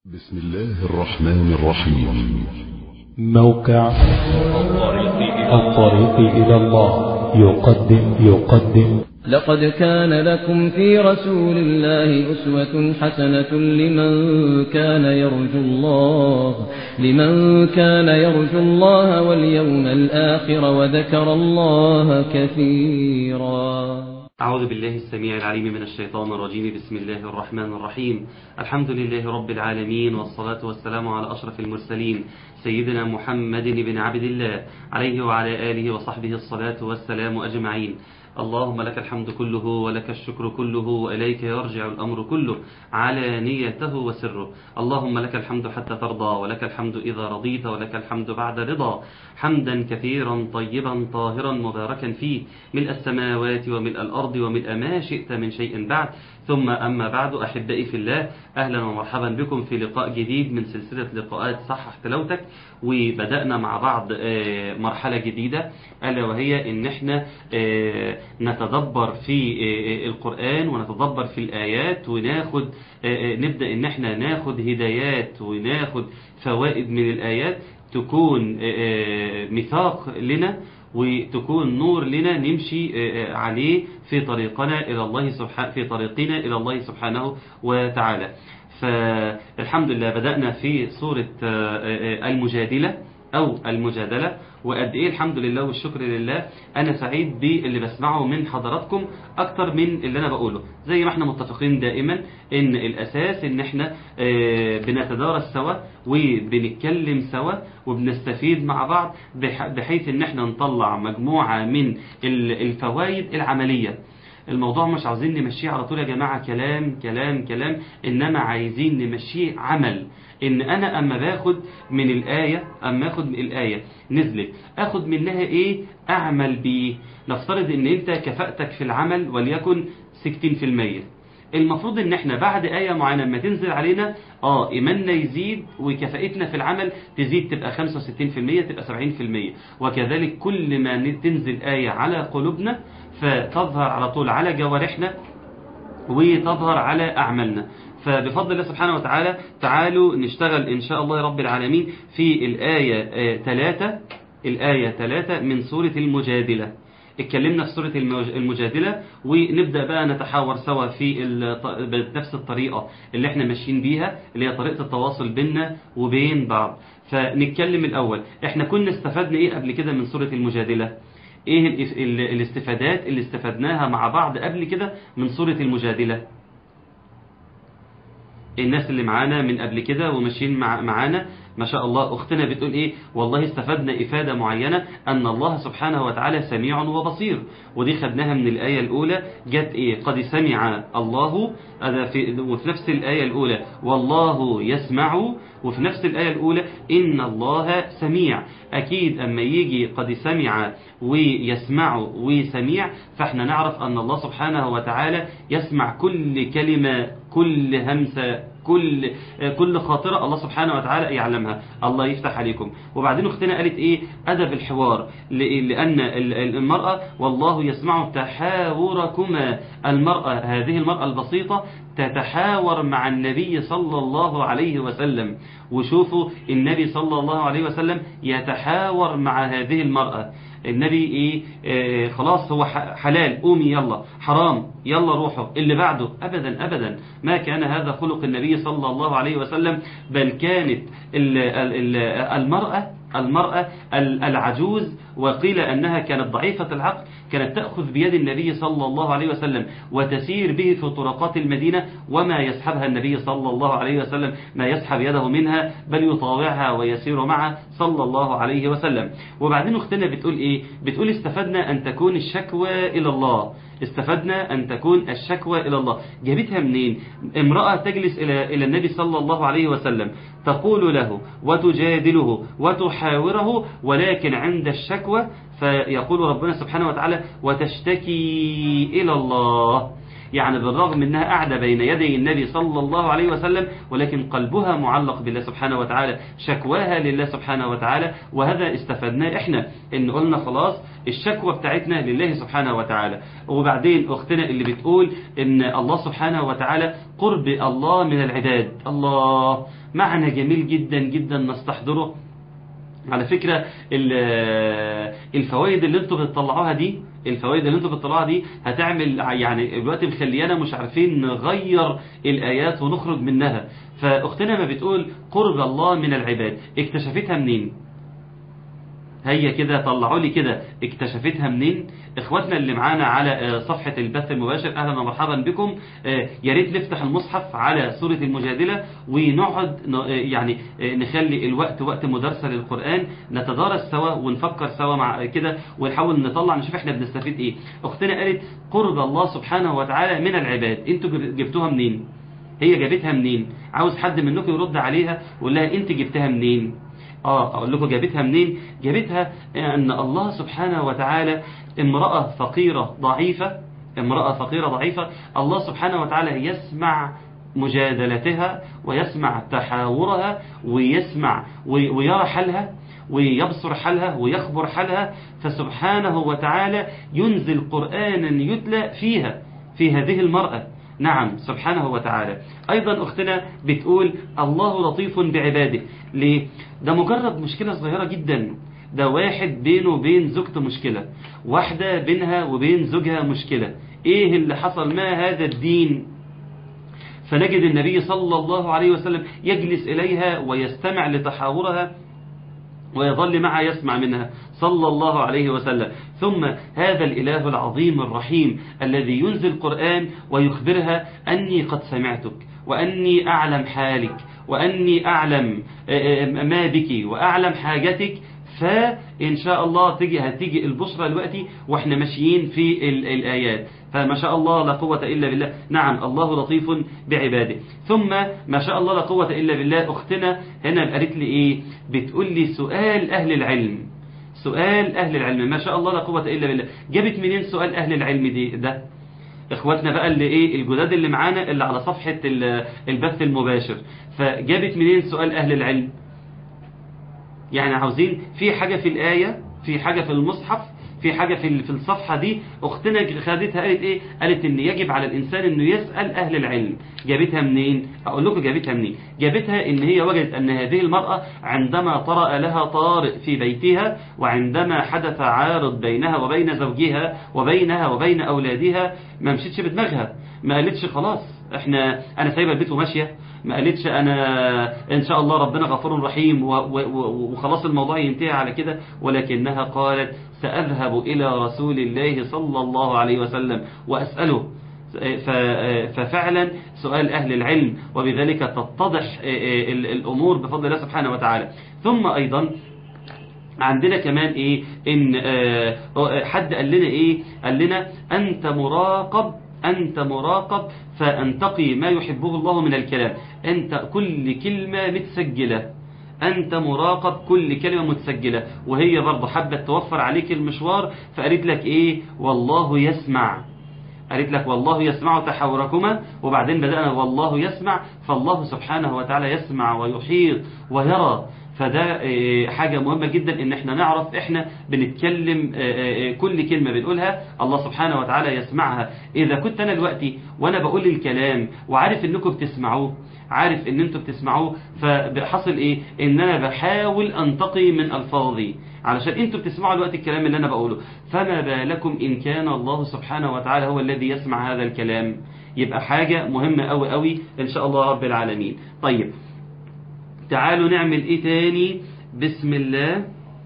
بسم الله الرحمن الرحيم موقع الطريق إلى الله يقدم يقدم لقد كان لكم في رسول الله أسوة حسنة لمن كان يرجو الله لمن كان يرجو الله واليوم الآخر وذكر الله كثيرا أعوذ بالله السميع العليم من الشيطان الرجيم بسم الله الرحمن الرحيم الحمد لله رب العالمين والصلاة والسلام على أشرف المرسلين سيدنا محمد بن عبد الله عليه وعلى آله وصحبه الصلاة والسلام أجمعين اللهم لك الحمد كله ولك الشكر كله وإليك يرجع الأمر كله على نيته وسره اللهم لك الحمد حتى ترضى ولك الحمد إذا رضيت ولك الحمد بعد رضا حمدا كثيرا طيبا طاهرا مباركا فيه ملء السماوات وملء الأرض وملء ما شئت من شيء بعد ثم أما بعد أحبائي في الله أهلا ومرحبا بكم في لقاء جديد من سلسلة لقاءات صحح تلاوتك وبدأنا مع بعض مرحلة جديدة ألا وهي إن احنا نتدبر في القرآن ونتدبر في الآيات وناخد نبدأ إن احنا ناخد هدايات وناخد فوائد من الآيات تكون ميثاق لنا وتكون نور لنا نمشي عليه في طريقنا إلى الله سبحانه في طريقنا إلى الله سبحانه وتعالى فالحمد لله بدأنا في سورة المجادلة أو المجادلة وقد إيه الحمد لله والشكر لله أنا سعيد باللي بسمعه من حضراتكم أكتر من اللي أنا بقوله زي ما احنا متفقين دائما إن الأساس إن احنا بنتدارس سوا وبنتكلم سوا وبنستفيد مع بعض بحيث إن احنا نطلع مجموعة من الفوائد العملية الموضوع مش عاوزين نمشيه على طول يا جماعة كلام كلام كلام إنما عايزين نمشيه عمل إن أنا أما باخد من الآية أما أخد من الآية نزلت أخد منها إيه أعمل بيه نفترض إن أنت كفاءتك في العمل وليكن 60% المفروض ان احنا بعد آية معينة لما تنزل علينا اه ايماننا يزيد وكفاءتنا في العمل تزيد تبقى 65% تبقى 70% وكذلك كل ما تنزل آية على قلوبنا فتظهر على طول على جوارحنا وتظهر على أعمالنا فبفضل الله سبحانه وتعالى تعالوا نشتغل إن شاء الله رب العالمين في الآية 3 الآية 3 من سورة المجادلة اتكلمنا في سورة المجادلة ونبدأ بقى نتحاور سوا في نفس الطريقة اللي احنا ماشيين بيها اللي هي طريقة التواصل بيننا وبين بعض فنتكلم الأول احنا كنا استفدنا ايه قبل كده من سورة المجادلة ايه الاستفادات اللي استفدناها مع بعض قبل كده من سورة المجادلة الناس اللي معانا من قبل كده وماشيين مع معانا ما شاء الله أختنا بتقول إيه والله استفدنا إفادة معينة أن الله سبحانه وتعالى سميع وبصير ودي خدناها من الآية الأولى جت إيه قد سمع الله في وفي نفس الآية الأولى والله يسمع وفي نفس الآية الأولى إن الله سميع أكيد أما يجي قد سمع ويسمع وسميع فإحنا نعرف أن الله سبحانه وتعالى يسمع كل كلمة كل همسة كل كل خاطرة الله سبحانه وتعالى يعلمها الله يفتح عليكم وبعدين اختنا قالت ايه أدب الحوار لأن المرأة والله يسمع تحاوركما المرأة هذه المرأة البسيطة تتحاور مع النبي صلى الله عليه وسلم وشوفوا النبي صلى الله عليه وسلم يتحاور مع هذه المرأة النبي ايه آه خلاص هو حلال قومي يلا حرام يلا روحوا اللي بعده ابدا ابدا ما كان هذا خلق النبي صلى الله عليه وسلم بل كانت ال ال المرأة المرأة العجوز وقيل أنها كانت ضعيفة العقل كانت تأخذ بيد النبي صلى الله عليه وسلم وتسير به في طرقات المدينة وما يسحبها النبي صلى الله عليه وسلم ما يسحب يده منها بل يطاوعها ويسير معها صلى الله عليه وسلم وبعدين اختنا بتقول ايه بتقول استفدنا أن تكون الشكوى إلى الله استفدنا أن تكون الشكوى إلى الله جابتها منين امرأة تجلس إلى, إلى النبي صلى الله عليه وسلم تقول له وتجادله وتحاوره ولكن عند الشكوى فيقول ربنا سبحانه وتعالى وتشتكي إلى الله يعني بالرغم انها قاعدة بين يدي النبي صلى الله عليه وسلم ولكن قلبها معلق بالله سبحانه وتعالى شكواها لله سبحانه وتعالى وهذا استفدناه احنا ان قلنا خلاص الشكوى بتاعتنا لله سبحانه وتعالى وبعدين اختنا اللي بتقول ان الله سبحانه وتعالى قرب الله من العباد الله معنى جميل جدا جدا نستحضره على فكرة الفوائد اللي انتوا بتطلعوها دي الفوائد اللي انتوا بتطلعوها دي هتعمل يعني دلوقتي مخليانا مش عارفين نغير الآيات ونخرج منها فأختنا ما بتقول قرب الله من العباد اكتشفتها منين هي كده طلعوا لي كده اكتشفتها منين اخواتنا اللي معانا على صفحة البث المباشر اهلا ومرحبا بكم يا ريت نفتح المصحف على سورة المجادلة ونقعد يعني نخلي الوقت وقت مدرسة للقرآن نتدارس سوا ونفكر سوا مع كده ونحاول نطلع نشوف احنا بنستفيد ايه اختنا قالت قرب الله سبحانه وتعالى من العباد انتوا جبتوها منين هي جابتها منين عاوز حد منكم يرد عليها ويقول لها انت جبتها منين اه اقول لكم جابتها منين جابتها ان الله سبحانه وتعالى امرأة فقيرة ضعيفة امرأة فقيرة ضعيفة الله سبحانه وتعالى يسمع مجادلتها ويسمع تحاورها ويسمع ويرى حالها ويبصر حالها ويخبر حالها فسبحانه وتعالى ينزل قرآنا يتلى فيها في هذه المرأة نعم سبحانه وتعالى أيضا أختنا بتقول الله لطيف بعباده ليه؟ ده مجرد مشكلة صغيرة جدا ده واحد بينه وبين زوجته مشكلة واحدة بينها وبين زوجها مشكلة ايه اللي حصل ما هذا الدين فنجد النبي صلى الله عليه وسلم يجلس إليها ويستمع لتحاورها ويظل معها يسمع منها صلى الله عليه وسلم ثم هذا الإله العظيم الرحيم الذي ينزل القرآن ويخبرها أني قد سمعتك وأني أعلم حالك وأني أعلم ما بك وأعلم حاجتك فإن شاء الله تيجي هتيجي البشرى دلوقتي وإحنا ماشيين في الآيات فما شاء الله لا قوة إلا بالله نعم الله لطيف بعباده ثم ما شاء الله لا قوة إلا بالله أختنا هنا قالت لي إيه بتقول لي سؤال أهل العلم سؤال أهل العلم ما شاء الله لا قوة إلا بالله جابت منين سؤال أهل العلم دي ده اخواتنا بقى اللي ايه الجداد اللي معانا اللي على صفحة البث المباشر فجابت منين سؤال أهل العلم يعني عاوزين في حاجة في الآية في حاجة في المصحف في حاجة في في الصفحة دي أختنا خدتها قالت إيه قالت إن يجب على الإنسان إنه يسأل أهل العلم جابتها منين أقول لكم جابتها منين جابتها إن هي وجدت أن هذه المرأة عندما طرأ لها طارئ في بيتها وعندما حدث عارض بينها وبين زوجها وبينها وبين أولادها ما مشيتش بدماغها ما قالتش خلاص احنا انا سايبه البيت وماشيه ما قالتش انا ان شاء الله ربنا غفور رحيم وخلاص الموضوع ينتهي على كده ولكنها قالت سأذهب إلى رسول الله صلى الله عليه وسلم وأسأله ففعلا سؤال أهل العلم وبذلك تتضح الأمور بفضل الله سبحانه وتعالى ثم أيضا عندنا كمان ايه ان حد قال لنا ايه قال لنا انت مراقب أنت مراقب فأنتقي ما يحبه الله من الكلام أنت كل كلمة متسجلة أنت مراقب كل كلمة متسجلة وهي برضه حبت توفر عليك المشوار فقالت لك إيه والله يسمع قالت لك والله يسمع تحاوركما وبعدين بدأنا والله يسمع فالله سبحانه وتعالى يسمع ويحيط ويرى فده حاجة مهمة جدا ان احنا نعرف احنا بنتكلم كل كلمة بنقولها الله سبحانه وتعالى يسمعها اذا كنت انا دلوقتي وانا بقول الكلام وعارف انكم بتسمعوه عارف ان انتوا بتسمعوه فحصل ايه ان انا بحاول انتقي من الفاظي علشان انتوا بتسمعوا الوقت الكلام اللي انا بقوله فما بالكم ان كان الله سبحانه وتعالى هو الذي يسمع هذا الكلام يبقى حاجة مهمة قوي قوي ان شاء الله رب العالمين طيب تعالوا نعمل ايه تاني بسم الله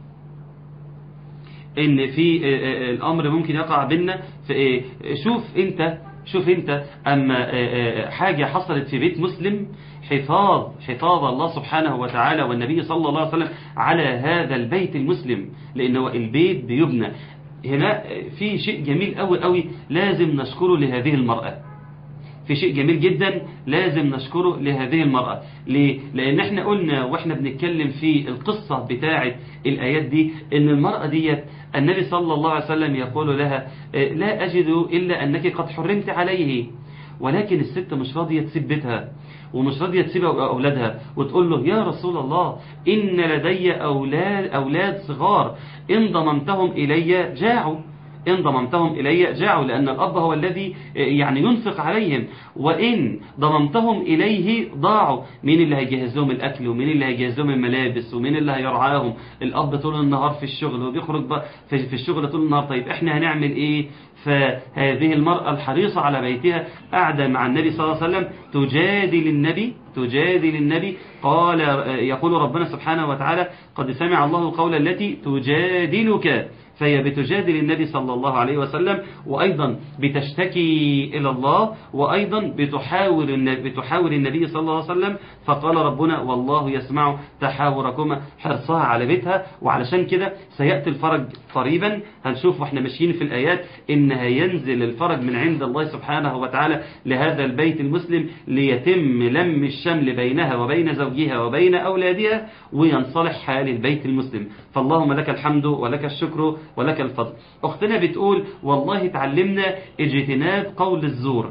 ان في الامر ممكن يقع بينا في ايه شوف انت شوف انت اما حاجة حصلت في بيت مسلم حفاظ حفاظ الله سبحانه وتعالى والنبي صلى الله عليه وسلم على هذا البيت المسلم لانه البيت بيبنى هنا في شيء جميل قوي قوي لازم نشكره لهذه المرأة في شيء جميل جدا لازم نشكره لهذه المرأة ليه؟ لأن احنا قلنا واحنا بنتكلم في القصة بتاعة الآيات دي ان المرأة ديت النبي صلى الله عليه وسلم يقول لها لا أجد إلا أنك قد حرمت عليه ولكن الست مش راضية تسيب بيتها ومش راضية تسيب أولادها وتقول له يا رسول الله إن لدي أولاد, أولاد صغار إن ضممتهم إلي جاعوا إن ضممتهم إلي جاعوا لأن الأب هو الذي يعني ينفق عليهم وإن ضممتهم إليه ضاعوا مين اللي هيجهز لهم الأكل ومين اللي هيجهز لهم الملابس ومين اللي هيرعاهم الأب طول النهار في الشغل وبيخرج في الشغل طول النهار طيب إحنا هنعمل إيه فهذه المرأة الحريصة على بيتها قاعدة مع النبي صلى الله عليه وسلم تجادل النبي تجادل النبي قال يقول ربنا سبحانه وتعالى قد سمع الله قول التي تجادلك فهي بتجادل النبي صلى الله عليه وسلم وأيضا بتشتكي إلى الله وأيضا بتحاور بتحاور النبي صلى الله عليه وسلم فقال ربنا والله يسمع تحاوركما حرصها على بيتها وعلشان كده سيأتي الفرج قريبا هنشوف واحنا ماشيين في الآيات إنها ينزل الفرج من عند الله سبحانه وتعالى لهذا البيت المسلم ليتم لم الشمل بينها وبين زوجها وبين أولادها وينصلح حال البيت المسلم فاللهم لك الحمد ولك الشكر ولك الفضل أختنا بتقول والله تعلمنا اجتناب قول الزور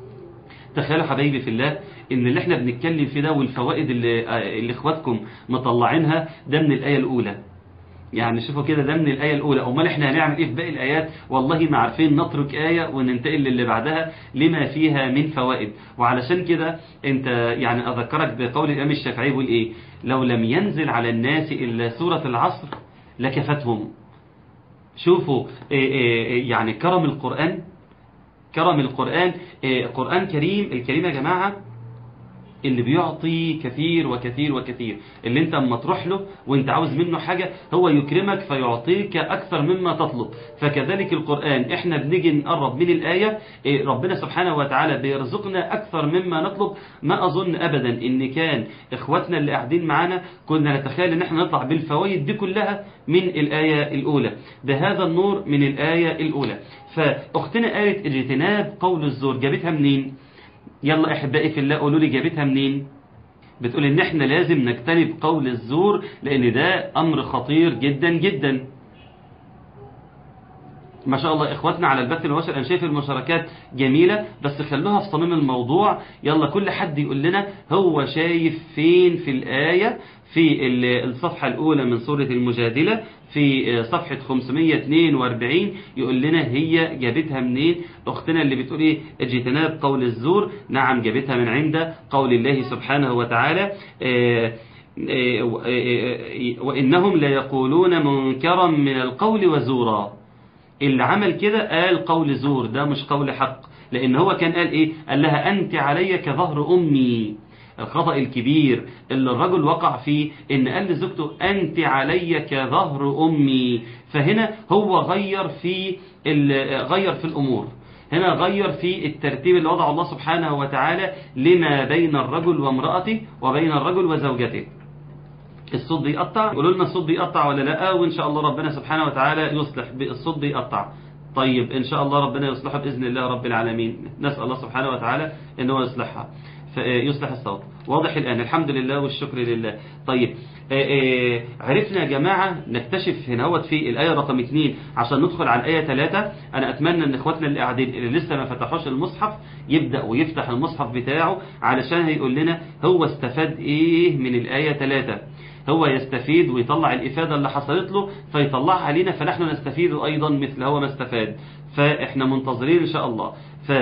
تخيلوا حبايبي في الله ان اللي احنا بنتكلم فيه ده والفوائد اللي, اللي اخواتكم مطلعينها ده من الآية الأولى يعني شوفوا كده ده من الآية الأولى أمال إحنا هنعمل إيه في باقي الآيات والله ما عارفين نترك آية وننتقل للي بعدها لما فيها من فوائد وعلشان كده أنت يعني أذكرك بقول الإمام الشافعي بيقول إيه لو لم ينزل على الناس إلا سورة العصر لكفتهم شوفوا يعني كرم القرآن كرم القرآن قرآن كريم الكريم يا جماعة اللي بيعطي كثير وكثير وكثير اللي انت اما تروح له وانت عاوز منه حاجة هو يكرمك فيعطيك اكثر مما تطلب فكذلك القرآن احنا بنيجي نقرب من الآية ربنا سبحانه وتعالى بيرزقنا اكثر مما نطلب ما اظن ابدا ان كان اخواتنا اللي قاعدين معانا كنا نتخيل ان احنا نطلع بالفوائد دي كلها من الآية الاولى بهذا النور من الآية الاولى فاختنا قالت اجتناب قول الزور جابتها منين يلا احبائي في الله قولوا لي جابتها منين بتقول ان احنا لازم نجتنب قول الزور لان ده امر خطير جدا جدا ما شاء الله اخواتنا على البث المباشر انا شايف المشاركات جميله بس خلوها في صميم الموضوع يلا كل حد يقول لنا هو شايف فين في الايه في الصفحه الاولى من سوره المجادله في صفحة 542 يقول لنا هي جابتها منين أختنا اللي بتقول إيه اجتناب قول الزور نعم جابتها من عند قول الله سبحانه وتعالى وإنهم لا يقولون منكرا من القول وزورا اللي عمل كده قال قول زور ده مش قول حق لأن هو كان قال إيه قال لها أنت علي كظهر أمي الخطأ الكبير اللي الرجل وقع فيه ان قال لزوجته انت علي كظهر امي فهنا هو غير في غير في الامور هنا غير في الترتيب اللي وضعه الله سبحانه وتعالى لما بين الرجل وامرأته وبين الرجل وزوجته الصوت بيقطع قولوا لنا الصوت بيقطع ولا لا وان شاء الله ربنا سبحانه وتعالى يصلح الصوت بيقطع طيب ان شاء الله ربنا يصلحه باذن الله رب العالمين نسال الله سبحانه وتعالى ان هو يصلحها يصلح الصوت واضح الآن الحمد لله والشكر لله طيب عرفنا يا جماعة نكتشف هنا هوت في الآية رقم 2 عشان ندخل على الآية 3 أنا أتمنى أن إخواتنا اللي قاعدين اللي لسه ما فتحوش المصحف يبدأ ويفتح المصحف بتاعه علشان هيقول لنا هو استفاد إيه من الآية 3 هو يستفيد ويطلع الإفادة اللي حصلت له فيطلعها علينا فنحن نستفيد أيضا مثل هو ما استفاد فإحنا منتظرين إن شاء الله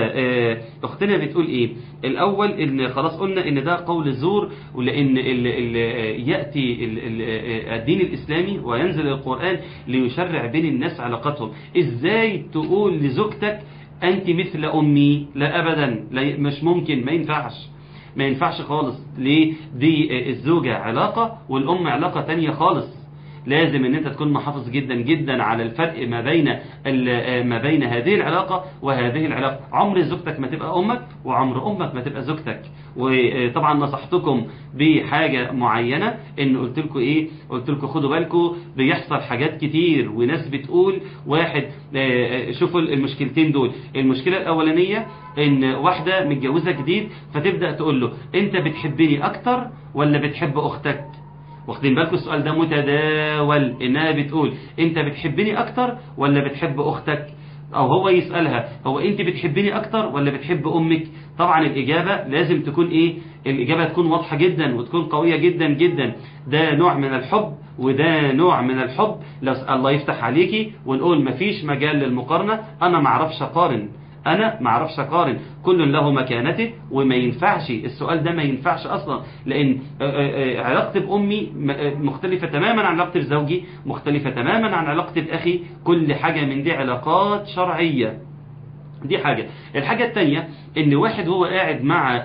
فأختنا بتقول إيه الأول إن خلاص قلنا إن ده قول زور ولأن ال ال يأتي ال ال الدين الإسلامي وينزل القرآن ليشرع بين الناس علاقتهم إزاي تقول لزوجتك أنت مثل أمي لا أبدا لا مش ممكن ما ينفعش ما ينفعش خالص ليه دي الزوجة علاقة والأم علاقة تانية خالص لازم ان انت تكون محافظ جدا جدا على الفرق ما بين ما بين هذه العلاقة وهذه العلاقة عمر زوجتك ما تبقى امك وعمر امك ما تبقى زوجتك وطبعا نصحتكم بحاجة معينة ان قلت لكم ايه قلت لكم خدوا بالكم بيحصل حاجات كتير وناس بتقول واحد شوفوا المشكلتين دول المشكلة الاولانية ان واحدة متجوزة جديد فتبدأ تقول له انت بتحبني اكتر ولا بتحب اختك واخدين بالكم السؤال ده متداول انها بتقول انت بتحبني اكتر ولا بتحب اختك او هو يسألها هو انت بتحبيني اكتر ولا بتحب امك طبعا الاجابة لازم تكون ايه الاجابة تكون واضحة جدا وتكون قوية جدا جدا ده نوع من الحب وده نوع من الحب لو الله يفتح عليكي ونقول مفيش مجال للمقارنة انا معرفش اقارن انا ما اعرفش اقارن كل له مكانته وما ينفعش السؤال ده ما ينفعش اصلا لان علاقتي بامي مختلفة تماما عن علاقتي بزوجي مختلفة تماما عن علاقتي باخي كل حاجة من دي علاقات شرعية دي حاجة الحاجة التانية ان واحد هو قاعد مع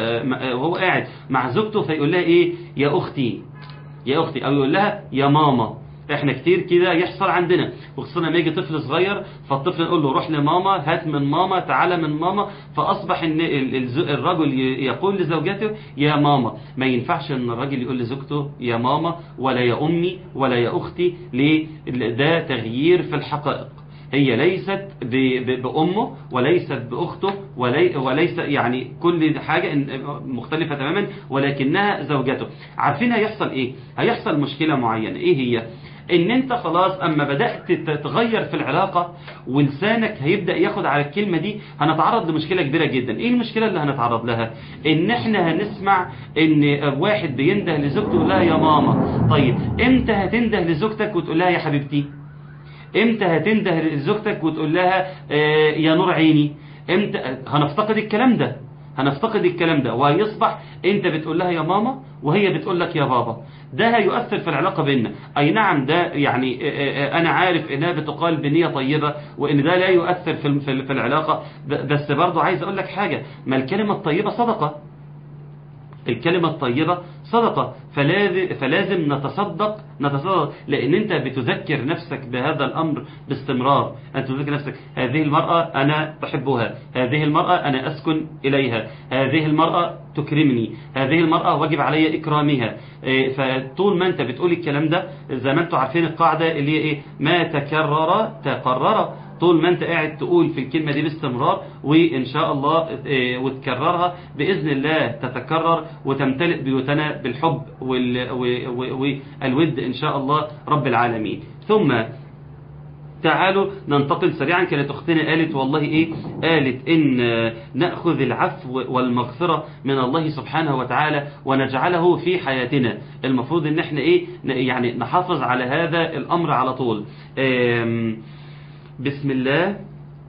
هو قاعد مع زوجته فيقول لها ايه يا اختي يا اختي او يقول لها يا ماما احنا كتير كده يحصل عندنا وخصوصا لما يجي طفل صغير فالطفل نقول له روح لماما هات من ماما تعالى من ماما فاصبح ان الرجل يقول لزوجته يا ماما ما ينفعش ان الراجل يقول لزوجته يا ماما ولا يا امي ولا يا اختي ليه ده تغيير في الحقائق هي ليست بأمه وليست بأخته ولي وليس يعني كل حاجة مختلفة تماما ولكنها زوجته عارفين هيحصل ايه هيحصل مشكلة معينة ايه هي ان انت خلاص اما بدأت تتغير في العلاقة ولسانك هيبدأ ياخد على الكلمة دي هنتعرض لمشكلة كبيرة جدا ايه المشكلة اللي هنتعرض لها ان احنا هنسمع ان واحد بينده لزوجته يقول لها يا ماما طيب امتى هتنده لزوجتك وتقول لها يا حبيبتي امتى هتنده لزوجتك وتقول لها اه يا نور عيني امتى هنفتقد الكلام ده هنفتقد الكلام ده وهيصبح انت بتقول لها يا ماما وهي بتقول لك يا بابا ده هيؤثر في العلاقة بيننا اي نعم ده يعني انا عارف انها بتقال بنية طيبة وان ده لا يؤثر في في العلاقة بس برضو عايز اقول لك حاجة ما الكلمة الطيبة صدقة الكلمة الطيبة صدقة فلازم, فلازم نتصدق نتصدق لأن أنت بتذكر نفسك بهذا الأمر باستمرار أنت تذكر نفسك هذه المرأة أنا بحبها هذه المرأة أنا أسكن إليها هذه المرأة تكرمني هذه المرأة واجب علي إكرامها فطول ما أنت بتقول الكلام ده زي ما أنتم عارفين القاعدة اللي هي إيه ما تكرر تقرر طول ما انت قاعد تقول في الكلمة دي باستمرار وإن شاء الله وتكررها بإذن الله تتكرر وتمتلئ بيوتنا بالحب والود إن شاء الله رب العالمين ثم تعالوا ننتقل سريعا كانت أختنا قالت والله إيه قالت إن نأخذ العفو والمغفرة من الله سبحانه وتعالى ونجعله في حياتنا المفروض إن احنا إيه يعني نحافظ على هذا الأمر على طول بسم الله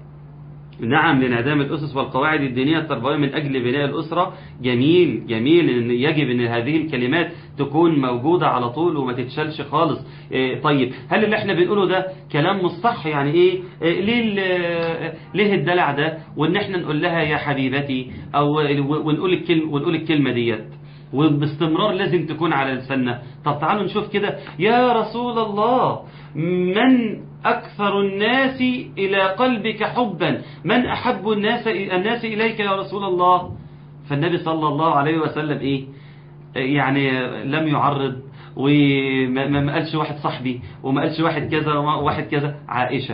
نعم لانعدام الأسس والقواعد الدينية التربوية من أجل بناء الأسرة جميل جميل إن يجب أن هذه الكلمات تكون موجودة على طول وما تتشالش خالص إيه طيب هل اللي احنا بنقوله ده كلام مش صح يعني ايه, إيه ليه ليه الدلع ده وان احنا نقول لها يا حبيبتي او ونقول الكلمة ونقول الكلمة ديت وباستمرار لازم تكون على لساننا طب تعالوا نشوف كده يا رسول الله من أكثر الناس إلى قلبك حبا من أحب الناس الناس إليك يا رسول الله فالنبي صلى الله عليه وسلم إيه يعني لم يعرض وما قالش واحد صاحبي وما قالش واحد كذا وواحد كذا عائشة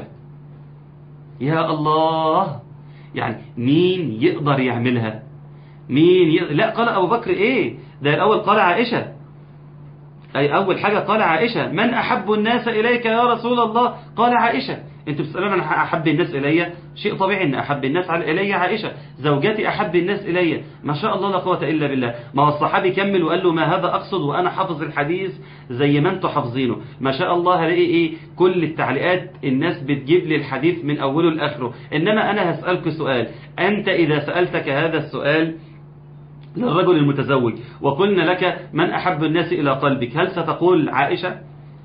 يا الله يعني مين يقدر يعملها مين ي... لا قال أبو بكر إيه ده الأول قال عائشة أي أول حاجة قال عائشة من أحب الناس إليك يا رسول الله قال عائشة انتوا بتسألون عن أحب الناس إلي شيء طبيعي أن أحب الناس إلي عائشة زوجتي أحب الناس إلي ما شاء الله لا قوة إلا بالله ما هو الصحابي كمل وقال له ما هذا أقصد وأنا حافظ الحديث زي ما انتوا حافظينه ما شاء الله هلاقي إيه كل التعليقات الناس بتجيب لي الحديث من أوله لآخره إنما أنا هسألك سؤال أنت إذا سألتك هذا السؤال للرجل المتزوج وقلنا لك من أحب الناس إلى قلبك هل ستقول عائشة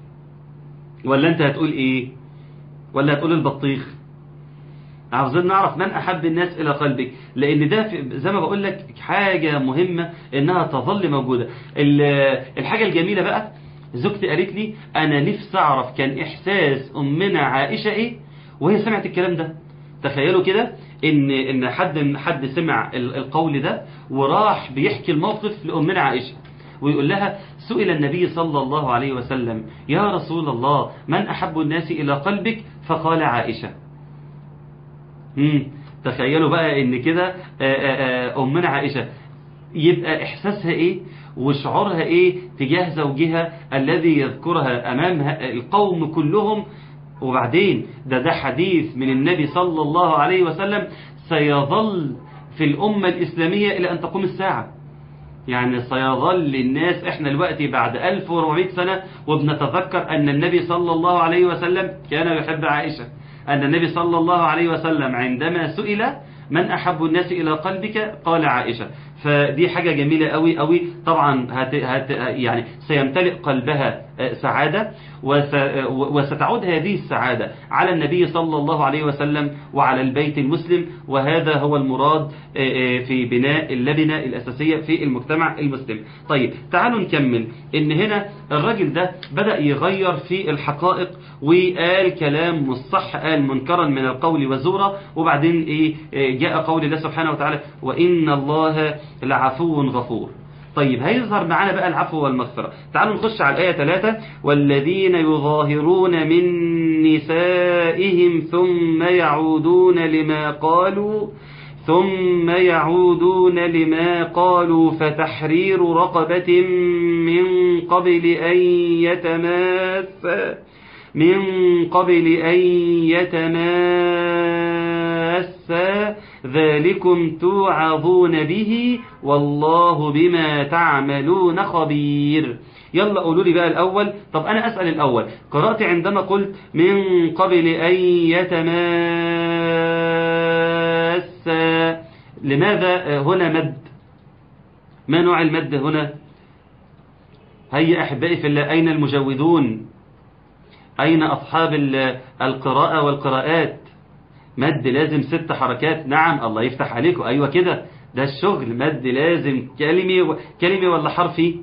ولا أنت هتقول إيه ولا هتقول البطيخ عاوزين نعرف من أحب الناس إلى قلبك لأن ده زي ما بقول لك حاجة مهمة إنها تظل موجودة الحاجة الجميلة بقى زوجتي قالت لي أنا نفسي أعرف كان إحساس أمنا عائشة إيه وهي سمعت الكلام ده تخيلوا كده ان ان حد حد سمع القول ده وراح بيحكي الموقف لامنا عائشه ويقول لها سئل النبي صلى الله عليه وسلم يا رسول الله من احب الناس الى قلبك فقال عائشه امم تخيلوا بقى ان كده امنا عائشه يبقى احساسها ايه وشعورها ايه تجاه زوجها الذي يذكرها امام القوم كلهم وبعدين ده ده حديث من النبي صلى الله عليه وسلم سيظل في الأمة الإسلامية إلى أن تقوم الساعة يعني سيظل الناس احنا دلوقتي بعد 1400 سنة وبنتذكر أن النبي صلى الله عليه وسلم كان يحب عائشة أن النبي صلى الله عليه وسلم عندما سئل من أحب الناس إلى قلبك قال عائشة فدي حاجة جميلة قوي قوي طبعا هت هت يعني سيمتلئ قلبها سعادة وستعود هذه السعادة على النبي صلى الله عليه وسلم وعلى البيت المسلم وهذا هو المراد في بناء اللبنة الأساسية في المجتمع المسلم طيب تعالوا نكمل إن هنا الراجل ده بدأ يغير في الحقائق وقال كلام مش صح قال منكرا من القول وزورا وبعدين إيه جاء قول الله سبحانه وتعالى وإن الله لعفو غفور طيب هيظهر معانا بقى العفو والمغفرة تعالوا نخش على الآية 3 والذين يظاهرون من نسائهم ثم يعودون لما قالوا ثم يعودون لما قالوا فتحرير رقبة من قبل أن يتماسا من قبل أن يتماسا ذلكم توعظون به والله بما تعملون خبير يلا قولوا لي بقى الأول طب أنا أسأل الأول قرأت عندما قلت من قبل أن يتماسا لماذا هنا مد ما نوع المد هنا هيا أحبائي في الله أين المجودون أين أصحاب القراءة والقراءات مد لازم ست حركات نعم الله يفتح عليكم أيوة كده ده الشغل مد لازم كلمة و... كلمة ولا حرفي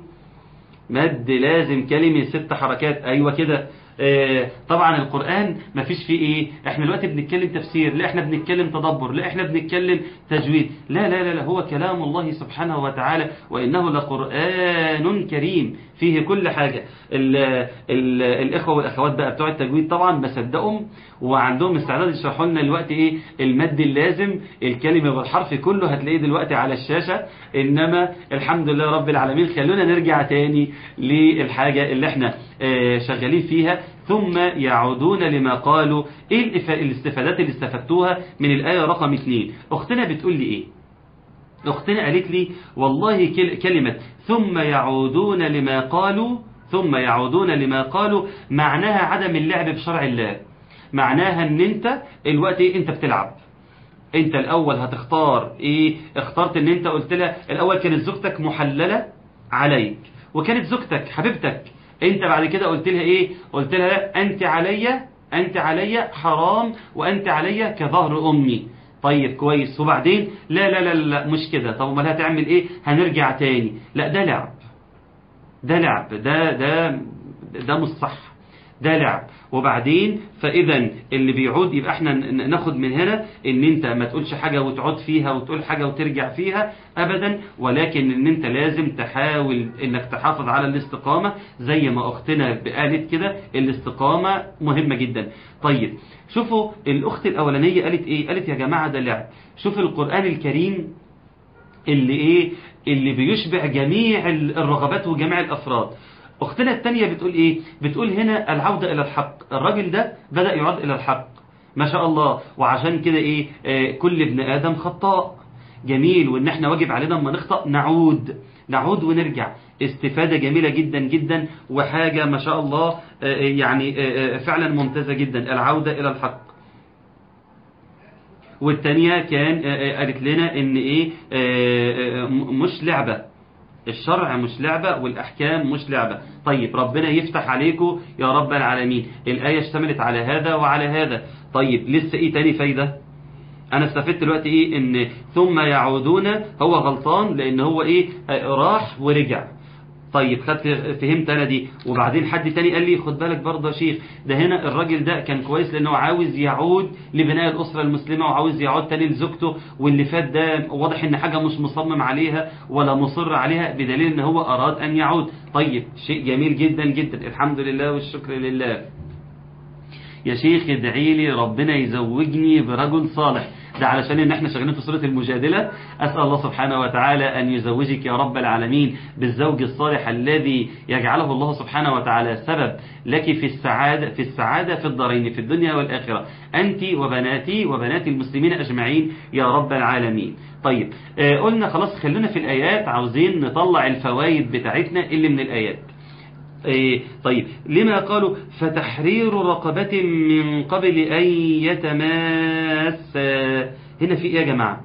مد لازم كلمة ست حركات أيوة كده آه طبعا القرآن ما فيش فيه ايه احنا دلوقتي بنتكلم تفسير لا احنا بنتكلم تدبر لا احنا بنتكلم تجويد لا لا لا, لا هو كلام الله سبحانه وتعالى وإنه لقرآن كريم فيه كل حاجة ال ال الإخوة والأخوات بقى بتوع التجويد طبعا بصدقهم وعندهم استعداد يشرحوا لنا دلوقتي ايه المد اللازم الكلمة والحرف كله هتلاقيه دلوقتي على الشاشة إنما الحمد لله رب العالمين خلونا نرجع تاني للحاجة اللي احنا اه شغالين فيها ثم يعودون لما قالوا ايه الاستفادات اللي استفدتوها من الآية رقم 2 اختنا بتقول لي ايه اختنا قالت لي والله كلمة ثم يعودون لما قالوا ثم يعودون لما قالوا معناها عدم اللعب بشرع الله معناها ان انت الوقت ايه انت بتلعب انت الاول هتختار ايه اخترت ان انت قلت لها الاول كانت زوجتك محللة عليك وكانت زوجتك حبيبتك انت بعد كده قلت لها ايه قلت لها انت عليا انت عليا حرام وانت عليا كظهر امي طيب كويس وبعدين لا لا لا لا مش كده طب امال هتعمل ايه هنرجع تاني لا ده لعب ده لعب ده ده ده مش صح ده لعب وبعدين فاذا اللي بيعود يبقى احنا ناخد من هنا ان انت ما تقولش حاجة وتعود فيها وتقول حاجة وترجع فيها ابدا ولكن ان انت لازم تحاول انك تحافظ على الاستقامة زي ما اختنا قالت كده الاستقامة مهمة جدا طيب شوفوا الاخت الاولانية قالت ايه قالت يا جماعة ده لعب شوف القرآن الكريم اللي ايه اللي بيشبع جميع الرغبات وجميع الافراد اختنا الثانية بتقول ايه بتقول هنا العودة الى الحق الراجل ده بدأ يعود الى الحق ما شاء الله وعشان كده ايه آه كل ابن ادم خطاء جميل وان احنا واجب علينا لما نخطأ نعود نعود ونرجع استفادة جميلة جدا جدا وحاجة ما شاء الله آه يعني آه فعلا ممتازة جدا العودة الى الحق والتانية كان قالت لنا ان ايه مش لعبة الشرع مش لعبة والأحكام مش لعبة طيب ربنا يفتح عليكم يا رب العالمين الآية اشتملت على هذا وعلى هذا طيب لسه ايه تاني فايدة انا استفدت دلوقتي ايه ان ثم يعودون هو غلطان لان هو ايه راح ورجع طيب خدت فهمت انا دي وبعدين حد تاني قال لي خد بالك برضه يا شيخ ده هنا الراجل ده كان كويس لانه عاوز يعود لبناء الاسره المسلمه وعاوز يعود تاني لزوجته واللي فات ده واضح ان حاجه مش مصمم عليها ولا مصر عليها بدليل ان هو اراد ان يعود طيب شيء جميل جدا جدا الحمد لله والشكر لله يا شيخ ادعي لي ربنا يزوجني برجل صالح ده علشان ان احنا شغالين في سورة المجادلة اسأل الله سبحانه وتعالى ان يزوجك يا رب العالمين بالزوج الصالح الذي يجعله الله سبحانه وتعالى سبب لك في السعادة في السعادة في الدارين في الدنيا والآخرة أنت وبناتي وبنات المسلمين أجمعين يا رب العالمين طيب آه قلنا خلاص خلينا في الآيات عاوزين نطلع الفوائد بتاعتنا اللي من الآيات إيه طيب لما قالوا فتحرير رقبة من قبل أن يتماس هنا في إيه يا جماعة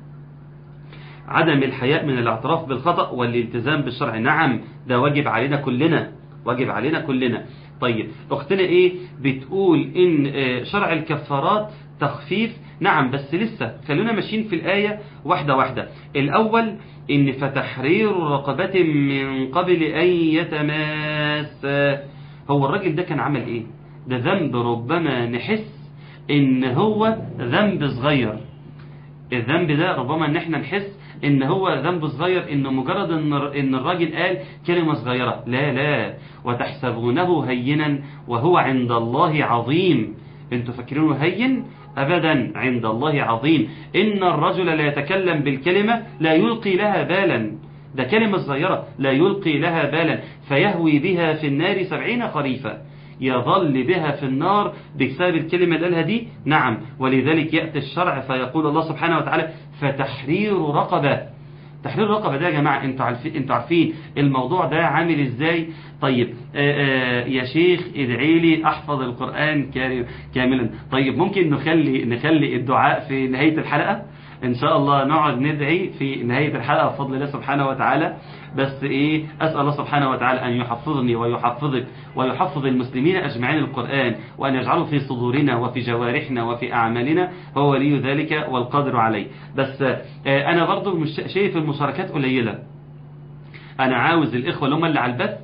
عدم الحياء من الاعتراف بالخطأ والالتزام بالشرع نعم ده واجب علينا كلنا واجب علينا كلنا طيب اختنا ايه بتقول ان شرع الكفارات تخفيف نعم بس لسه خلونا ماشيين في الآية واحدة واحدة الأول إن فتحرير رقبة من قبل أن يتماس هو الراجل ده كان عمل إيه ده ذنب ربما نحس إن هو ذنب صغير الذنب ده ربما إن احنا نحس إن هو ذنب صغير إنه مجرد إن إن الراجل قال كلمة صغيرة لا لا وتحسبونه هينا وهو عند الله عظيم انتوا فاكرينه هين أبدا عند الله عظيم إن الرجل لا يتكلم بالكلمة لا يلقي لها بالا ده كلمة صغيرة لا يلقي لها بالا فيهوي بها في النار سبعين خريفا يظل بها في النار بسبب الكلمة اللي قالها دي نعم ولذلك يأتي الشرع فيقول الله سبحانه وتعالى فتحرير رقبة تحرير الرقبة ده يا جماعة انتوا عارفين انتوا عارفين الموضوع ده عامل ازاي طيب آآ آآ يا شيخ ادعي لي احفظ القرآن كاملا طيب ممكن نخلي نخلي الدعاء في نهاية الحلقة ان شاء الله نقعد ندعي في نهاية الحلقة بفضل الله سبحانه وتعالى بس ايه اسأل الله سبحانه وتعالى ان يحفظني ويحفظك ويحفظ المسلمين اجمعين القرآن وان يجعله في صدورنا وفي جوارحنا وفي اعمالنا هو ولي ذلك والقادر عليه بس انا برضو مش شايف المشاركات قليلة انا عاوز الاخوة اللي هم اللي على البث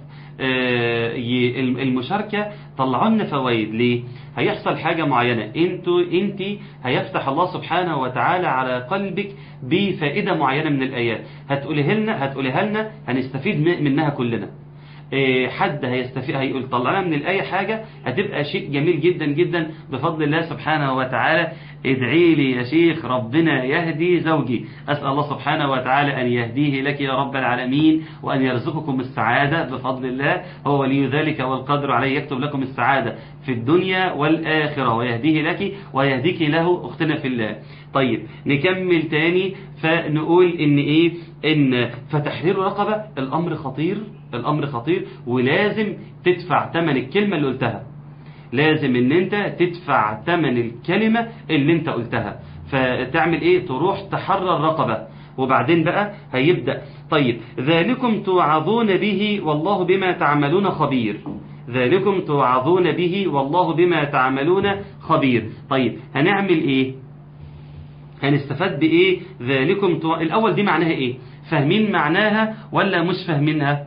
المشاركة طلعوا لنا فوائد ليه هيحصل حاجة معينة انتوا انت هيفتح الله سبحانه وتعالى على قلبك بفائدة معينة من الآيات هتقولها لنا هتقولها لنا هنستفيد منها كلنا حد هيستفيد هيقول طلعنا من الآية حاجة هتبقى شيء جميل جدا جدا بفضل الله سبحانه وتعالى ادعي لي يا شيخ ربنا يهدي زوجي أسأل الله سبحانه وتعالى أن يهديه لك يا رب العالمين وأن يرزقكم السعادة بفضل الله هو ولي ذلك والقدر عليه يكتب لكم السعادة في الدنيا والآخرة ويهديه لك ويهديك له أختنا في الله طيب نكمل تاني فنقول إن إيه إن فتحرير رقبة الأمر خطير الأمر خطير ولازم تدفع ثمن الكلمة اللي قلتها لازم ان انت تدفع ثمن الكلمة اللي انت قلتها فتعمل ايه تروح تحرر رقبة وبعدين بقى هيبدأ طيب ذلكم توعظون به والله بما تعملون خبير ذلكم توعظون به والله بما تعملون خبير طيب هنعمل ايه هنستفاد بايه ذلكم تو... الاول دي معناها ايه فاهمين معناها ولا مش فاهمينها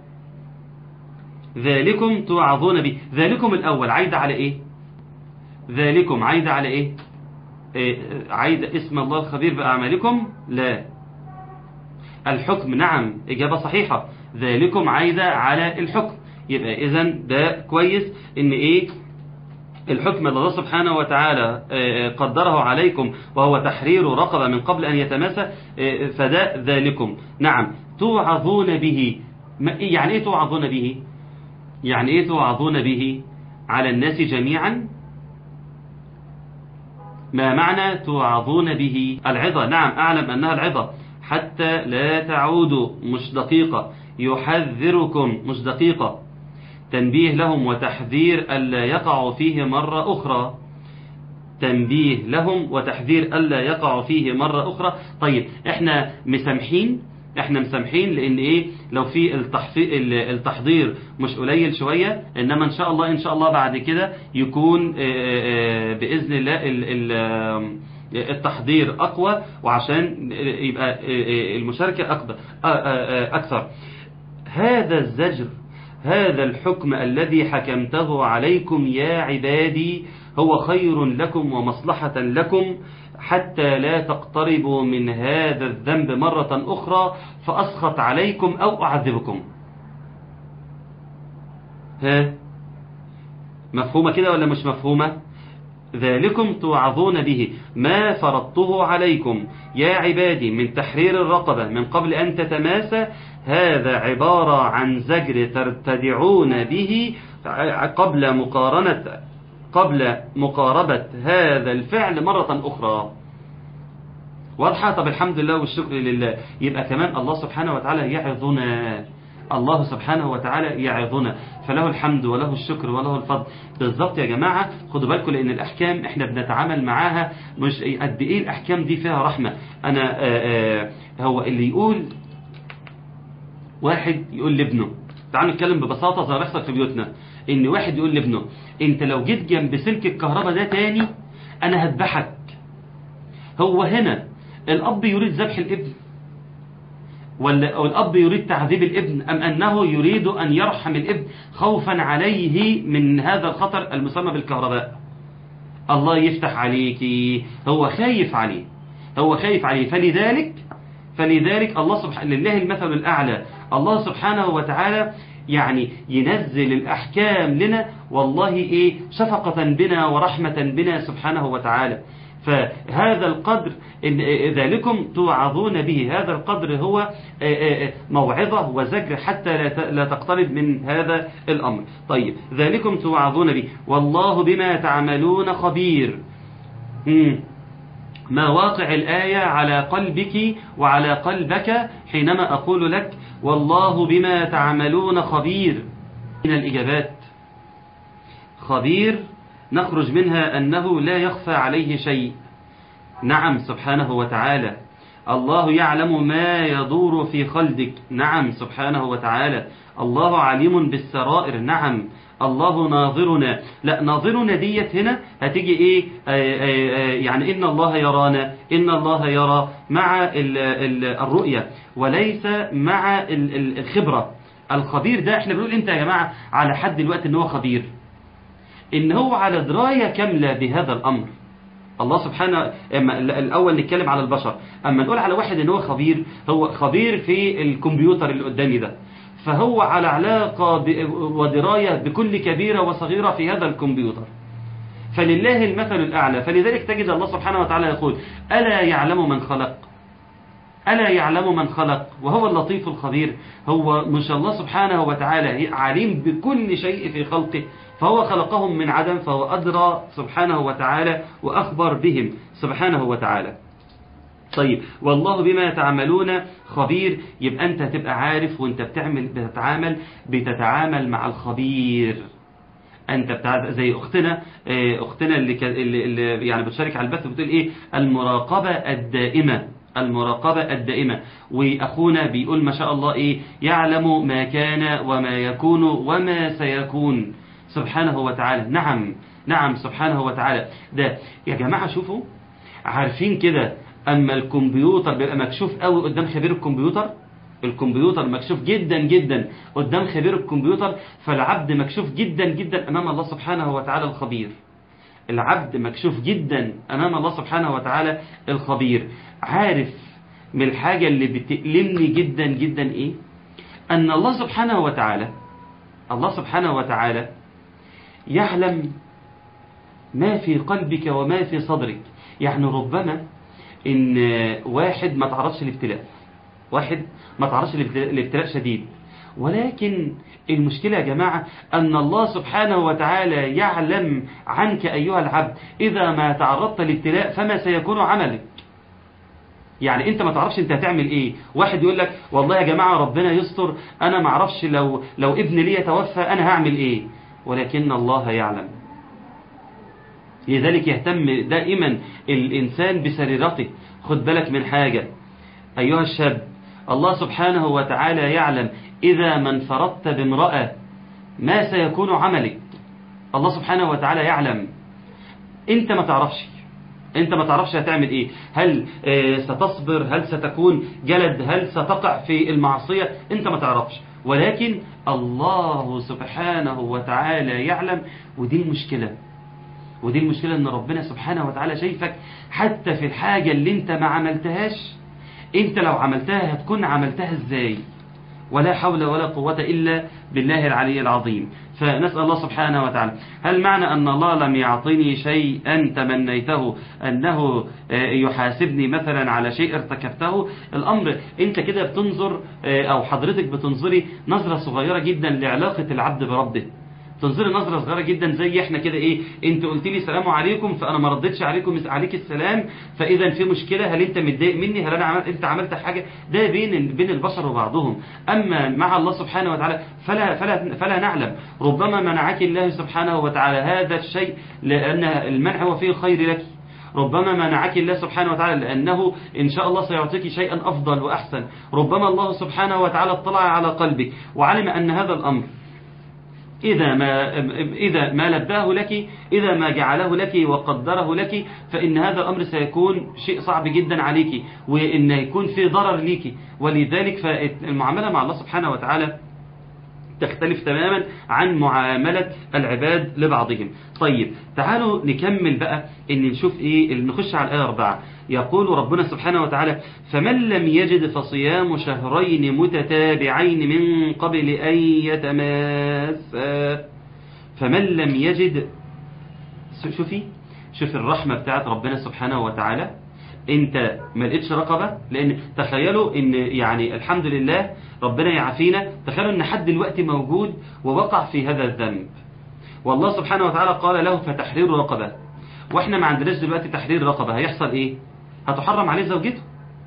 ذلكم توعظون به ذلكم الأول عايدة على إيه ذلكم عايدة على إيه, إيه عايدة اسم الله الخبير بأعمالكم لا الحكم نعم إجابة صحيحة ذلكم عايدة على الحكم يبقى إذا ده كويس إن إيه الحكم اللي الله سبحانه وتعالى قدره عليكم وهو تحرير رقبة من قبل أن يتماسى فده ذلكم نعم توعظون به يعني إيه توعظون به يعني ايه توعظون به على الناس جميعا ما معنى توعظون به العظة نعم أعلم أنها العظة حتى لا تعودوا مش دقيقة يحذركم مش دقيقة تنبيه لهم وتحذير ألا يقعوا فيه مرة أخرى تنبيه لهم وتحذير ألا يقعوا فيه مرة أخرى طيب احنا مسامحين احنا مسامحين لان ايه لو في التحضير مش قليل شوية انما ان شاء الله ان شاء الله بعد كده يكون باذن الله التحضير اقوى وعشان يبقى المشاركة اكبر اكثر هذا الزجر هذا الحكم الذي حكمته عليكم يا عبادي هو خير لكم ومصلحة لكم حتى لا تقتربوا من هذا الذنب مرة أخرى فأسخط عليكم أو أعذبكم ها مفهومة كده ولا مش مفهومة ذلكم توعظون به ما فرضته عليكم يا عبادي من تحرير الرقبة من قبل أن تتماسى هذا عبارة عن زجر ترتدعون به قبل مقارنة قبل مقاربة هذا الفعل مرة أخرى واضحة طب الحمد لله والشكر لله يبقى كمان الله سبحانه وتعالى يعظنا الله سبحانه وتعالى يعظنا فله الحمد وله الشكر وله الفضل بالضبط يا جماعة خدوا بالكم لأن الأحكام احنا بنتعامل معاها مش قد إيه الأحكام دي فيها رحمة أنا آآ آآ هو اللي يقول واحد يقول لابنه تعالوا نتكلم ببساطة زي ما بيحصل في بيوتنا ان واحد يقول لابنه انت لو جيت جنب سلك الكهرباء ده تاني انا هذبحك هو هنا الاب يريد ذبح الابن ولا أو الاب يريد تعذيب الابن ام انه يريد ان يرحم الابن خوفا عليه من هذا الخطر المسمى بالكهرباء الله يفتح عليك هو خايف عليه هو خايف عليه فلذلك فلذلك الله سبحانه لله المثل الأعلى الله سبحانه وتعالى يعني ينزل الأحكام لنا والله إيه شفقة بنا ورحمة بنا سبحانه وتعالى فهذا القدر إن ذلكم توعظون به هذا القدر هو موعظة وزجر حتى لا تقترب من هذا الأمر طيب ذلكم توعظون به والله بما تعملون خبير مم. ما واقع الآية على قلبك وعلى قلبك حينما أقول لك والله بما تعملون خبير من الإجابات خبير نخرج منها أنه لا يخفى عليه شيء نعم سبحانه وتعالى الله يعلم ما يدور في خلدك نعم سبحانه وتعالى الله عليم بالسرائر نعم الله ناظرنا لا ناظرنا ديت هنا هتيجي ايه آآ آآ يعني ان الله يرانا ان الله يرى مع ال ال الرؤية وليس مع ال الخبرة الخبير ده احنا بنقول انت يا جماعة على حد الوقت ان هو خبير ان هو على دراية كاملة بهذا الامر الله سبحانه اما الاول نتكلم على البشر اما نقول على واحد ان هو خبير هو خبير في الكمبيوتر اللي قدامي ده فهو على علاقة ودراية بكل كبيرة وصغيرة في هذا الكمبيوتر فلله المثل الأعلى فلذلك تجد الله سبحانه وتعالى يقول ألا يعلم من خلق ألا يعلم من خلق وهو اللطيف الخبير هو مش الله سبحانه وتعالى عليم بكل شيء في خلقه فهو خلقهم من عدم فهو أدرى سبحانه وتعالى وأخبر بهم سبحانه وتعالى طيب والله بما تعملون خبير يبقى أنت تبقى عارف وانت بتعمل بتتعامل بتتعامل مع الخبير أنت بتاع زي أختنا أختنا اللي, اللي يعني بتشارك على البث بتقول إيه المراقبة الدائمة المراقبة الدائمة وأخونا بيقول ما شاء الله إيه يعلم ما كان وما يكون وما سيكون سبحانه وتعالى نعم نعم سبحانه وتعالى ده يا جماعة شوفوا عارفين كده أما الكمبيوتر بيبقى مكشوف قوي قدام خبير الكمبيوتر الكمبيوتر مكشوف جدا جدا قدام خبير الكمبيوتر فالعبد مكشوف جدا جدا أمام الله سبحانه وتعالى الخبير العبد مكشوف جدا أمام الله سبحانه وتعالى الخبير عارف من الحاجة اللي بتألمني جدا جدا إيه أن الله سبحانه وتعالى الله سبحانه وتعالى يعلم ما في قلبك وما في صدرك يعني ربما ان واحد ما تعرضش الابتلاء واحد ما تعرضش الابتلاء شديد ولكن المشكلة يا جماعة أن الله سبحانه وتعالى يعلم عنك أيها العبد إذا ما تعرضت للابتلاء فما سيكون عملك يعني انت ما تعرفش انت هتعمل ايه واحد يقول لك والله يا جماعة ربنا يستر انا ما اعرفش لو لو ابن لي يتوفى انا هعمل ايه ولكن الله يعلم لذلك يهتم دائما الإنسان بسريرته خد بالك من حاجة أيها الشاب الله سبحانه وتعالى يعلم إذا ما انفردت بامرأة ما سيكون عملك الله سبحانه وتعالى يعلم انت ما تعرفش انت ما تعرفش هتعمل ايه هل ستصبر هل ستكون جلد هل ستقع في المعصية انت ما تعرفش ولكن الله سبحانه وتعالى يعلم ودي المشكلة ودي المشكلة ان ربنا سبحانه وتعالى شايفك حتى في الحاجة اللي انت ما عملتهاش انت لو عملتها هتكون عملتها ازاي ولا حول ولا قوة إلا بالله العلي العظيم فنسأل الله سبحانه وتعالى هل معنى أن الله لم يعطني شيئا تمنيته أنه يحاسبني مثلا على شيء ارتكبته الأمر أنت كده بتنظر أو حضرتك بتنظري نظرة صغيرة جدا لعلاقة العبد بربه تنظري نظرة صغيرة جدا زي احنا كده ايه انت قلت لي سلام عليكم فانا ما ردتش عليكم عليك السلام فاذا في مشكلة هل انت متضايق مني هل انا عملت انت عملت حاجة ده بين بين البشر وبعضهم اما مع الله سبحانه وتعالى فلا فلا فلا نعلم ربما منعك الله سبحانه وتعالى هذا الشيء لان المنع هو فيه خير لك ربما منعك الله سبحانه وتعالى لأنه إن شاء الله سيعطيك شيئا أفضل وأحسن ربما الله سبحانه وتعالى اطلع على قلبك وعلم أن هذا الأمر إذا ما إذا ما لباه لك إذا ما جعله لك وقدره لك فإن هذا الأمر سيكون شيء صعب جدا عليك وإن يكون في ضرر لك ولذلك فالمعاملة مع الله سبحانه وتعالى تختلف تماما عن معاملة العباد لبعضهم طيب تعالوا نكمل بقى ان نشوف ايه نخش على الآية 4 يقول ربنا سبحانه وتعالى فمن لم يجد فصيام شهرين متتابعين من قبل أن يتماسا فمن لم يجد شوفي شوف الرحمة بتاعت ربنا سبحانه وتعالى انت ما لقيتش رقبة لان تخيلوا ان يعني الحمد لله ربنا يعافينا تخيلوا ان حد دلوقتي موجود ووقع في هذا الذنب والله سبحانه وتعالى قال له فتحرير رقبة واحنا ما عندناش دلوقتي تحرير رقبة هيحصل ايه هتحرم عليه زوجته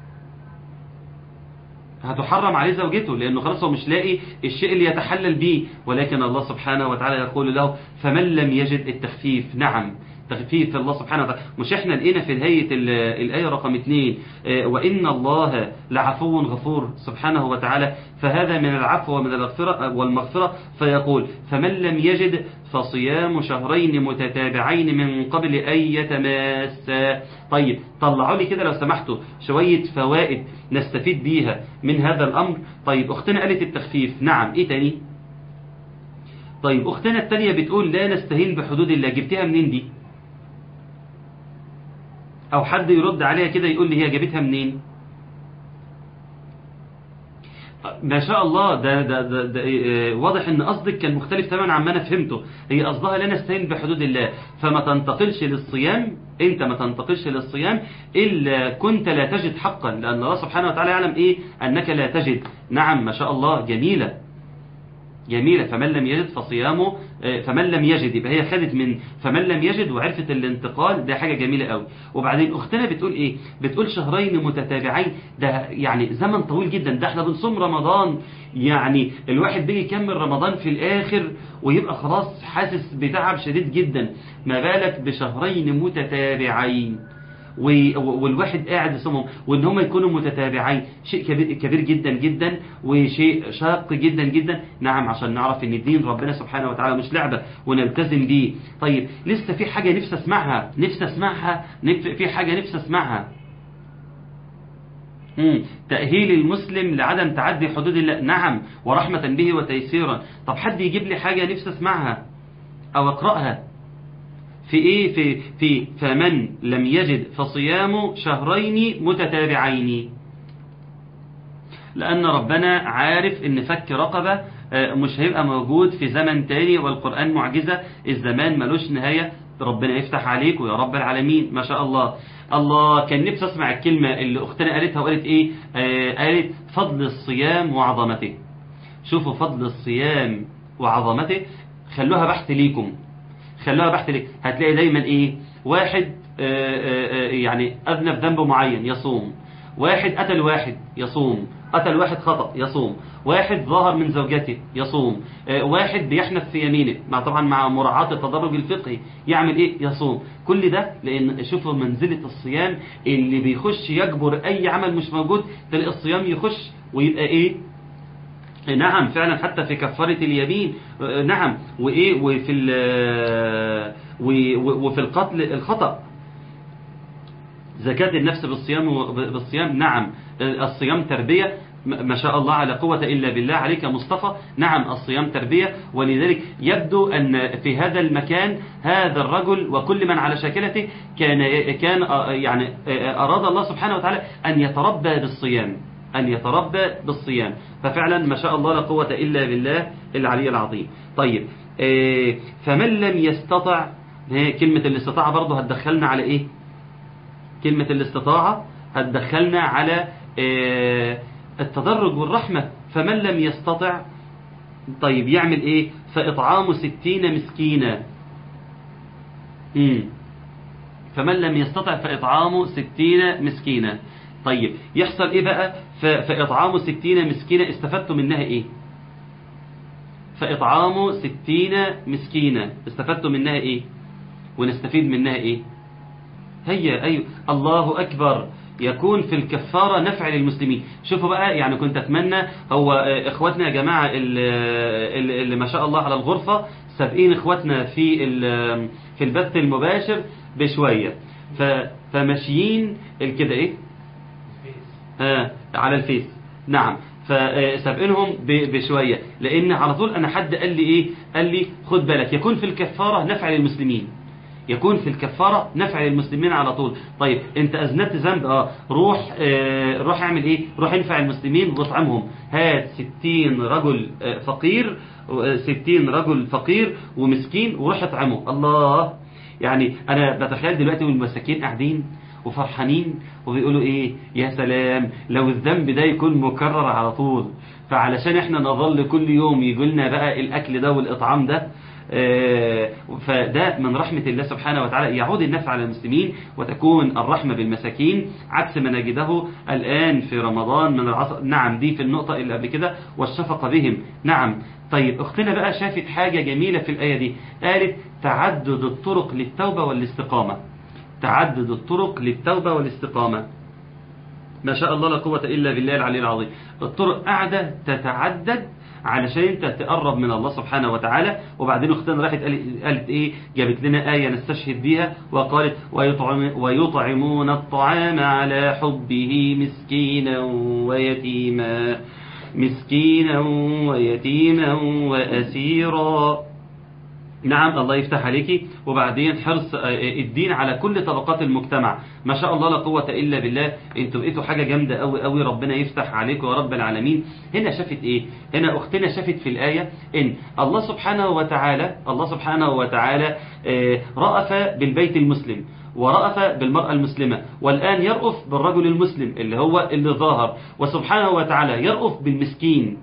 هتحرم عليه زوجته لأنه خلاص هو مش لاقي الشيء اللي يتحلل به ولكن الله سبحانه وتعالى يقول له فمن لم يجد التخفيف نعم تخفيف الله سبحانه وتعالى مش احنا لقينا في نهاية الآية رقم اثنين وإن الله لعفو غفور سبحانه وتعالى فهذا من العفو ومن المغفرة والمغفرة فيقول فمن لم يجد فصيام شهرين متتابعين من قبل أن يتماسا طيب طلعوا لي كده لو سمحتوا شوية فوائد نستفيد بيها من هذا الأمر طيب أختنا قالت التخفيف نعم إيه تاني طيب أختنا التانية بتقول لا نستهين بحدود الله جبتها منين دي او حد يرد عليها كده يقول لي هي جابتها منين ما شاء الله ده, ده, ده, ده واضح ان قصدك كان مختلف تماما عما انا فهمته هي قصدها لا نستهين بحدود الله فما تنتقلش للصيام انت ما تنتقلش للصيام الا كنت لا تجد حقا لان الله سبحانه وتعالى يعلم ايه انك لا تجد نعم ما شاء الله جميله جميلة فمن لم يجد فصيامه فمن لم يجد يبقى هي خدت من فمن لم يجد وعرفت الانتقال ده حاجة جميلة قوي وبعدين أختنا بتقول إيه بتقول شهرين متتابعين ده يعني زمن طويل جدا ده احنا بنصوم رمضان يعني الواحد بيجي يكمل رمضان في الآخر ويبقى خلاص حاسس بتعب شديد جدا ما بالك بشهرين متتابعين والواحد قاعد يصومهم وان هم يكونوا متتابعين شيء كبير, كبير جدا جدا وشيء شاق جدا جدا نعم عشان نعرف ان الدين ربنا سبحانه وتعالى مش لعبة ونلتزم بيه طيب لسه في حاجة نفسي اسمعها نفسي اسمعها في حاجة نفسي اسمعها مم. تأهيل المسلم لعدم تعدي حدود الله نعم ورحمة به وتيسيرا طب حد يجيب لي حاجة نفسي اسمعها او اقرأها في ايه في في فمن لم يجد فصيام شهرين متتابعين لأن ربنا عارف ان فك رقبة مش هيبقى موجود في زمن تاني والقرآن معجزة الزمان ملوش نهاية ربنا يفتح عليك يا رب العالمين ما شاء الله الله كان نفسي اسمع الكلمة اللي اختنا قالتها وقالت ايه آه قالت فضل الصيام وعظمته شوفوا فضل الصيام وعظمته خلوها بحث ليكم خلوها بحث ليك هتلاقي دايما ايه واحد آآ آآ يعني اذنب ذنب معين يصوم واحد قتل واحد يصوم قتل واحد خطأ يصوم واحد ظهر من زوجته يصوم واحد بيحنف في يمينه مع طبعا مع مراعاة التدرج الفقهي يعمل ايه يصوم كل ده لان شوفوا منزلة الصيام اللي بيخش يجبر اي عمل مش موجود تلاقي الصيام يخش ويبقى ايه نعم فعلا حتى في كفارة اليمين نعم وايه وفي وفي القتل الخطأ زكاة النفس بالصيام بالصيام نعم الصيام تربية ما شاء الله على قوة إلا بالله عليك مصطفى نعم الصيام تربية ولذلك يبدو أن في هذا المكان هذا الرجل وكل من على شاكلته كان كان يعني أراد الله سبحانه وتعالى أن يتربى بالصيام أن يتربى بالصيام ففعلا ما شاء الله لا قوة إلا بالله العلي العظيم طيب آه، فمن لم يستطع هي كلمة الاستطاعة برضه هتدخلنا على إيه كلمة الاستطاعة هتدخلنا على آه، التدرج والرحمة فمن لم يستطع طيب يعمل ايه فإطعام ستين مسكينا مم. فمن لم يستطع فإطعام ستين مسكينا طيب يحصل ايه بقى ف- فإطعام ستين مسكينا استفدتوا منها ايه فإطعام ستين مسكينا استفدتوا منها ايه ونستفيد منها ايه هيا أيوة الله أكبر يكون في الكفارة نفع للمسلمين شوفوا بقى يعني كنت أتمنى هو آه، إخواتنا يا جماعة اللي, اللي اللي ما شاء الله على الغرفة سابقين إخواتنا في ال- في البث المباشر بشوية ف- فماشيين الكده إيه آه على الفيس نعم فسابقينهم ب- بشوية لأن على طول أنا حد قال لي إيه قال لي خد بالك يكون في الكفارة نفع للمسلمين يكون في الكفارة نفع للمسلمين على طول طيب انت اذنبت ذنب اه روح آه روح اعمل ايه روح انفع المسلمين واطعمهم هات 60 رجل آه فقير آه، 60 رجل فقير ومسكين وروح اطعمه الله يعني انا بتخيل دلوقتي والمساكين قاعدين وفرحانين وبيقولوا ايه يا سلام لو الذنب ده يكون مكرر على طول فعلشان احنا نظل كل يوم يجي لنا بقى الاكل ده والاطعام ده آه، فده من رحمة الله سبحانه وتعالى يعود النفع على المسلمين وتكون الرحمة بالمساكين عكس ما نجده الآن في رمضان من العصر نعم دي في النقطة اللي قبل كده والشفقة بهم نعم طيب اختنا بقى شافت حاجة جميلة في الآية دي قالت تعدد الطرق للتوبة والاستقامة تعدد الطرق للتوبة والاستقامة ما شاء الله لا قوة إلا بالله العلي العظيم الطرق قاعدة تتعدد علشان انت تقرب من الله سبحانه وتعالى وبعدين اختنا راحت قالت, قالت ايه جابت لنا آية نستشهد بيها وقالت ويطعم ويطعمون الطعام على حبه مسكينا ويتيما مسكينا ويتيما وأسيرا نعم الله يفتح عليكي وبعدين حرص آه، الدين على كل طبقات المجتمع ما شاء الله لا قوة إلا بالله انتوا بقيتوا حاجة جامدة قوي قوي ربنا يفتح عليكم يا رب العالمين هنا شافت ايه هنا اختنا شافت في الآية ان الله سبحانه وتعالى الله سبحانه وتعالى آه، رأف بالبيت المسلم ورأف بالمرأة المسلمة والآن يرأف بالرجل المسلم اللي هو اللي ظاهر وسبحانه وتعالى يرأف بالمسكين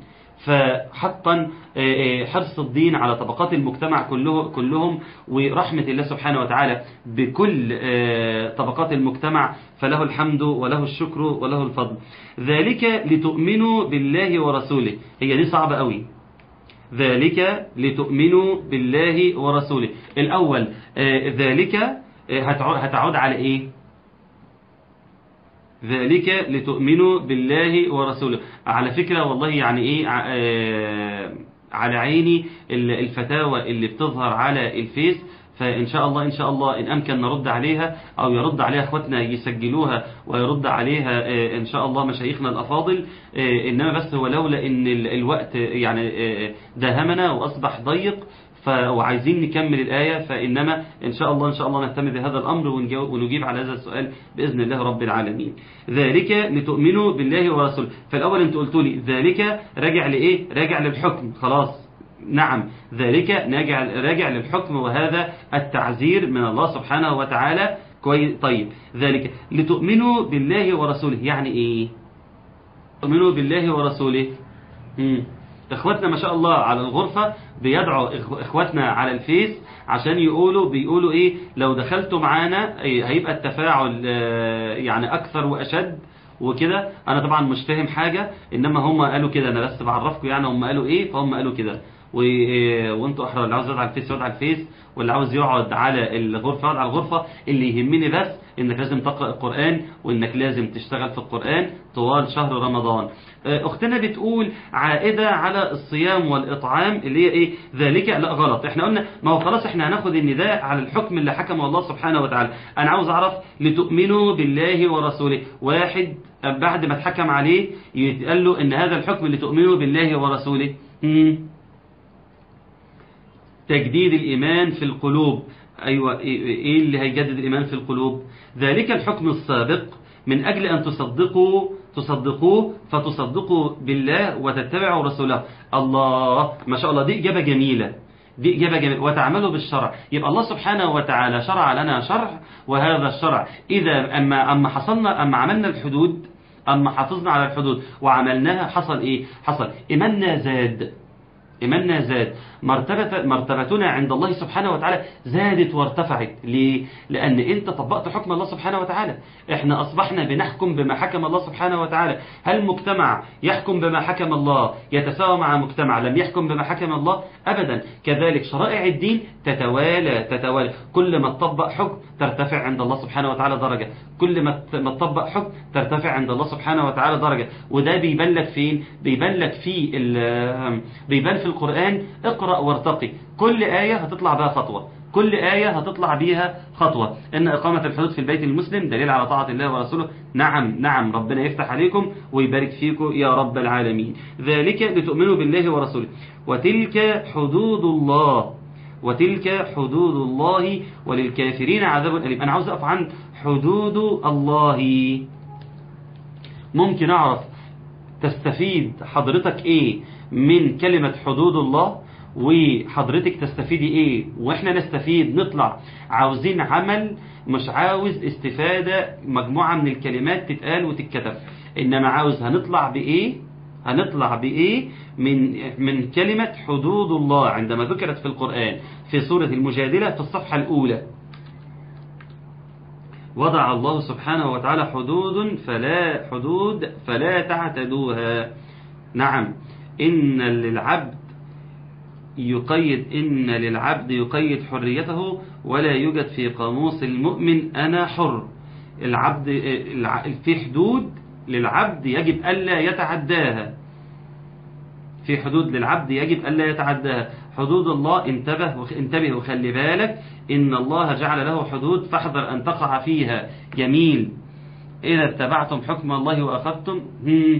فحقا حرص الدين على طبقات المجتمع كله كلهم ورحمة الله سبحانه وتعالى بكل طبقات المجتمع فله الحمد وله الشكر وله الفضل ذلك لتؤمنوا بالله ورسوله هي دي صعبة قوي ذلك لتؤمنوا بالله ورسوله الأول ذلك هتعود على إيه ذلك لتؤمنوا بالله ورسوله على فكرة والله يعني ايه على عيني الفتاوى اللي بتظهر على الفيس فإن شاء الله إن شاء الله إن أمكن نرد عليها أو يرد عليها أخواتنا يسجلوها ويرد عليها إن شاء الله مشايخنا الأفاضل إنما بس هو لولا إن الوقت يعني داهمنا وأصبح ضيق وعايزين نكمل الآية فإنما إن شاء الله إن شاء الله نهتم بهذا الأمر ونجيب على هذا السؤال بإذن الله رب العالمين ذلك لتؤمنوا بالله ورسوله فالأول أنت قلتوا لي ذلك راجع لإيه راجع للحكم خلاص نعم ذلك راجع راجع للحكم وهذا التعزير من الله سبحانه وتعالى كويس طيب ذلك لتؤمنوا بالله ورسوله يعني إيه تؤمنوا بالله ورسوله مم. اخواتنا ما شاء الله على الغرفة بيدعوا اخواتنا على الفيس عشان يقولوا بيقولوا ايه لو دخلتوا معانا هيبقى التفاعل يعني اكثر واشد وكده انا طبعا مش فاهم حاجة انما هم قالوا كده انا بس بعرفكم يعني هم قالوا ايه فهم قالوا كده وانتوا احرار اللي عاوز يقعد على الفيس يقعد على الفيس واللي عاوز يقعد على الغرفة يقعد على الغرفة اللي يهمني بس انك لازم تقرأ القرآن وانك لازم تشتغل في القرآن طوال شهر رمضان اختنا بتقول عائدة على الصيام والإطعام اللي هي ايه ذلك لا غلط احنا قلنا ما هو خلاص احنا هناخد النداء على الحكم اللي حكمه الله سبحانه وتعالى انا عاوز اعرف لتؤمنوا بالله ورسوله واحد بعد ما اتحكم عليه يتقال له ان هذا الحكم لتؤمنوا بالله ورسوله مم. تجديد الإيمان في القلوب أيوة إيه اللي هيجدد الإيمان في القلوب ذلك الحكم السابق من أجل أن تصدقوا تصدقوه فتصدقوا بالله وتتبعوا رسوله الله ما شاء الله دي إجابة جميلة دي إجابة جميلة وتعملوا بالشرع يبقى الله سبحانه وتعالى شرع لنا شرع وهذا الشرع إذا أما, أما حصلنا أما عملنا الحدود أما حافظنا على الحدود وعملناها حصل إيه حصل إيماننا زاد إيماننا زاد مرتبة مرتبتنا عند الله سبحانه وتعالى زادت وارتفعت ليه؟ لأن أنت طبقت حكم الله سبحانه وتعالى إحنا أصبحنا بنحكم بما حكم الله سبحانه وتعالى هل مجتمع يحكم بما حكم الله يتساوى مع مجتمع لم يحكم بما حكم الله أبدا كذلك شرائع الدين تتوالى تتوالى كل ما تطبق حكم ترتفع عند الله سبحانه وتعالى درجة كل ما ما تطبق حكم ترتفع عند الله سبحانه وتعالى درجة وده بيبان لك فين بيبان لك في ال- بيبان في القرآن اقرأ وارتقي كل آية هتطلع بها خطوة كل آية هتطلع بيها خطوة إن إقامة الحدود في البيت المسلم دليل على طاعة الله ورسوله نعم نعم ربنا يفتح عليكم ويبارك فيكم يا رب العالمين ذلك لتؤمنوا بالله ورسوله وتلك حدود الله وتلك حدود الله وللكافرين عذاب أليم أنا عاوز أقف عن حدود الله ممكن أعرف تستفيد حضرتك إيه من كلمة حدود الله وحضرتك تستفيدي إيه وإحنا نستفيد نطلع عاوزين عمل مش عاوز استفادة مجموعة من الكلمات تتقال وتتكتب إنما عاوز هنطلع بإيه هنطلع بإيه من من كلمة حدود الله عندما ذكرت في القرآن في سورة المجادلة في الصفحة الأولى وضع الله سبحانه وتعالى حدود فلا حدود فلا تعتدوها نعم إن للعبد يقيد إن للعبد يقيد حريته ولا يوجد في قاموس المؤمن أنا حر العبد الع- في حدود للعبد يجب ألا يتعداها في حدود للعبد يجب ألا يتعداها حدود الله انتبه وخ- انتبه وخلي بالك إن الله جعل له حدود فاحذر أن تقع فيها جميل إذا اتبعتم حكم الله وأخذتم هم.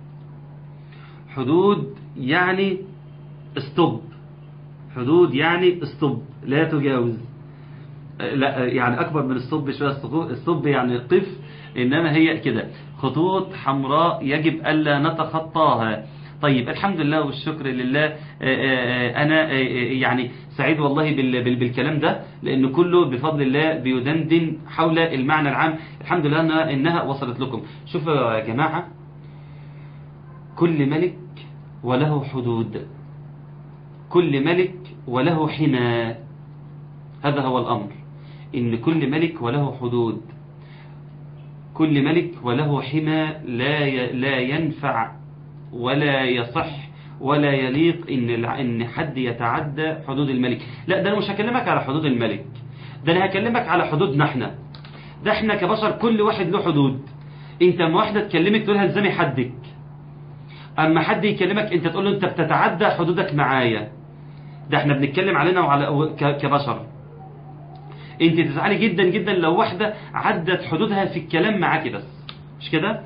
حدود يعني استوب حدود يعني استوب لا تجاوز لا يعني أكبر من الصب شوية الصبو- الصب يعني قف إنما هي كده خطوط حمراء يجب ألا نتخطاها طيب الحمد لله والشكر لله آه، آه، أنا آه، آه، يعني سعيد والله بال- بال- بالكلام ده لأن كله بفضل الله بيدندن حول المعنى العام الحمد لله إنها- إنها وصلت لكم شوفوا يا جماعة كل ملك وله حدود كل ملك وله حمى هذا هو الأمر إن كل ملك وله حدود كل ملك وله حمى لا ي- لا ينفع ولا يصح ولا يليق إن الع- إن حد يتعدى حدود الملك لا ده أنا مش هكلمك على حدود الملك ده أنا هكلمك على حدودنا احنا ده احنا كبشر كل واحد له حدود انت اما واحدة تكلمك تقولها الزمي حدك اما حد يكلمك انت تقول له انت بتتعدى حدودك معايا ده احنا بنتكلم علينا وعلى ك- كبشر انت تزعلي جدا جدا لو واحدة عدت حدودها في الكلام معاكي بس مش كده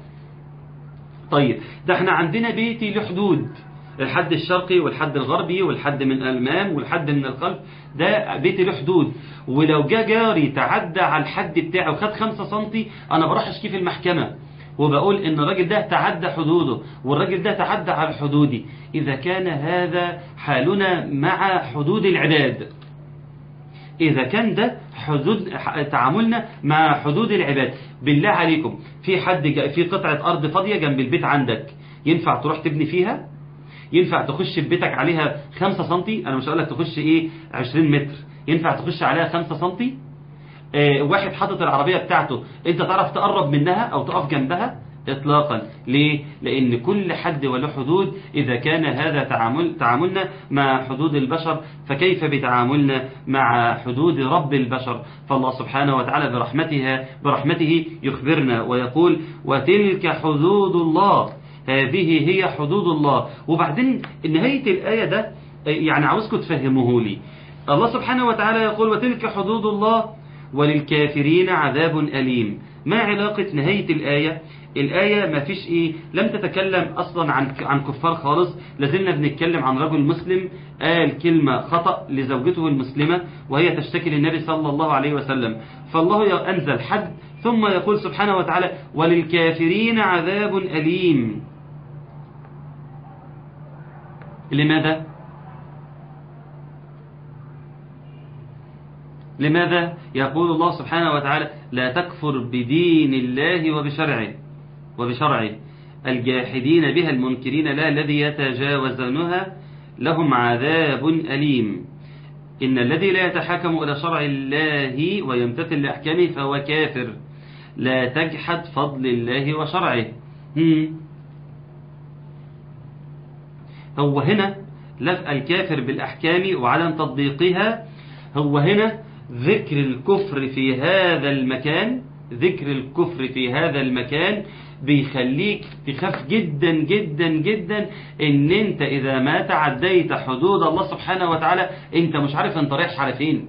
طيب ده احنا عندنا بيتي له حدود الحد الشرقي والحد الغربي والحد من الامام والحد من الخلف ده بيتي له حدود ولو جا جاري تعدى على الحد بتاعه وخد خمسة سنتي انا بروح اشكي في المحكمة وبقول ان الراجل ده تعدى حدوده والراجل ده تعدى على حدودي اذا كان هذا حالنا مع حدود العباد إذا كان ده حدود ح- تعاملنا مع حدود العباد بالله عليكم في حد جا- في قطعة أرض فاضية جنب البيت عندك ينفع تروح تبني فيها ينفع تخش ببيتك عليها 5 سنتي أنا مش هقول لك تخش إيه 20 متر ينفع تخش عليها 5 سنتي آه، واحد حاطط العربية بتاعته انت تعرف تقرب منها او تقف جنبها اطلاقا ليه لان كل حد وله حدود اذا كان هذا تعامل تعاملنا مع حدود البشر فكيف بتعاملنا مع حدود رب البشر فالله سبحانه وتعالى برحمتها برحمته يخبرنا ويقول وتلك حدود الله هذه هي حدود الله وبعدين نهاية الآية ده آه، يعني عاوزكم تفهموه لي الله سبحانه وتعالى يقول وتلك حدود الله وللكافرين عذاب أليم ما علاقة نهاية الآية الآية ما فيش إيه لم تتكلم أصلا عن عن كفار خالص لازلنا بنتكلم عن رجل مسلم قال كلمة خطأ لزوجته المسلمة وهي تشتكي للنبي صلى الله عليه وسلم فالله أنزل حد ثم يقول سبحانه وتعالى وللكافرين عذاب أليم لماذا؟ لماذا يقول الله سبحانه وتعالى لا تكفر بدين الله وبشرعه وبشرعه الجاحدين بها المنكرين لا الذي يتجاوزونها لهم عذاب أليم إن الذي لا يتحكم إلى شرع الله ويمتثل لأحكامه فهو كافر لا تجحد فضل الله وشرعه هم. هو هنا لف الكافر بالأحكام وعدم تطبيقها هو هنا ذكر الكفر في هذا المكان ذكر الكفر في هذا المكان بيخليك تخاف جدا جدا جدا ان انت اذا ما تعديت حدود الله سبحانه وتعالى انت مش عارف انت رايح على فين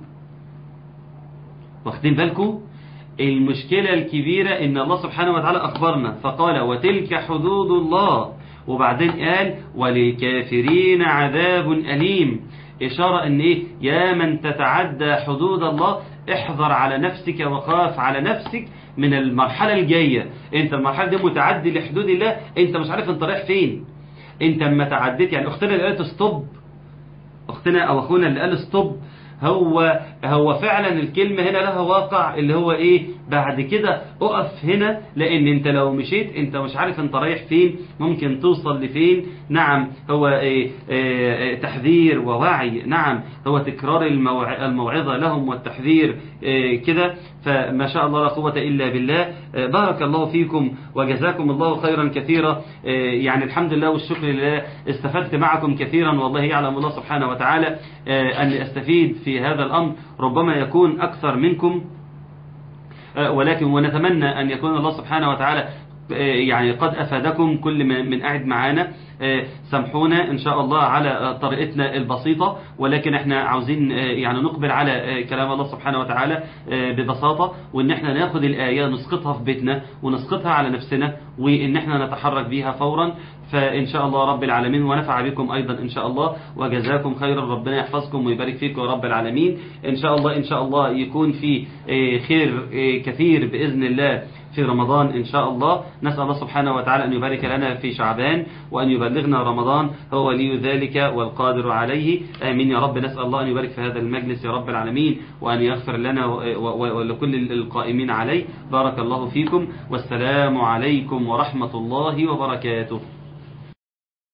واخدين بالكم المشكلة الكبيرة ان الله سبحانه وتعالى اخبرنا فقال وتلك حدود الله وبعدين قال وللكافرين عذاب أليم إشارة أن إيه يا من تتعدى حدود الله احذر على نفسك وخاف على نفسك من المرحلة الجاية انت المرحلة دي متعدي لحدود الله انت مش عارف انت رايح فين انت اما تعديت يعني اختنا اللي قالت ستوب اختنا او اخونا اللي قال ستوب هو هو فعلا الكلمة هنا لها واقع اللي هو ايه بعد كده اقف هنا لان انت لو مشيت انت مش عارف انت رايح فين ممكن توصل لفين نعم هو إيه إيه تحذير ووعي نعم هو تكرار الموع- الموعظة لهم والتحذير إيه كده فما شاء الله لا قوة إلا بالله إيه بارك الله فيكم وجزاكم الله خيرا كثيرا إيه يعني الحمد لله والشكر لله استفدت معكم كثيرا والله يعلم الله سبحانه وتعالى إيه أن أستفيد في هذا الأمر ربما يكون أكثر منكم آه، ولكن ونتمنى أن يكون الله سبحانه وتعالى آه، يعني قد أفادكم كل من من قاعد معانا آه، سامحونا إن شاء الله على آه، طريقتنا البسيطة ولكن احنا عاوزين آه، يعني نقبل على آه، كلام الله سبحانه وتعالى آه، ببساطة وإن احنا ناخد الآية نسقطها في بيتنا ونسقطها على نفسنا وإن احنا نتحرك بيها فورا فإن شاء الله رب العالمين ونفع بكم أيضا إن شاء الله وجزاكم خيرا ربنا يحفظكم ويبارك فيكم يا رب العالمين إن شاء الله إن شاء الله يكون في آه، خير آه، كثير بإذن الله في رمضان إن شاء الله نسأل الله سبحانه وتعالى أن يبارك لنا في شعبان وأن يبلغنا رمضان هو ولي ذلك والقادر عليه آمين يا رب نسأل الله أن يبارك في هذا المجلس يا رب العالمين وأن يغفر لنا و- و- ولكل القائمين عليه بارك الله فيكم والسلام عليكم ورحمة الله وبركاته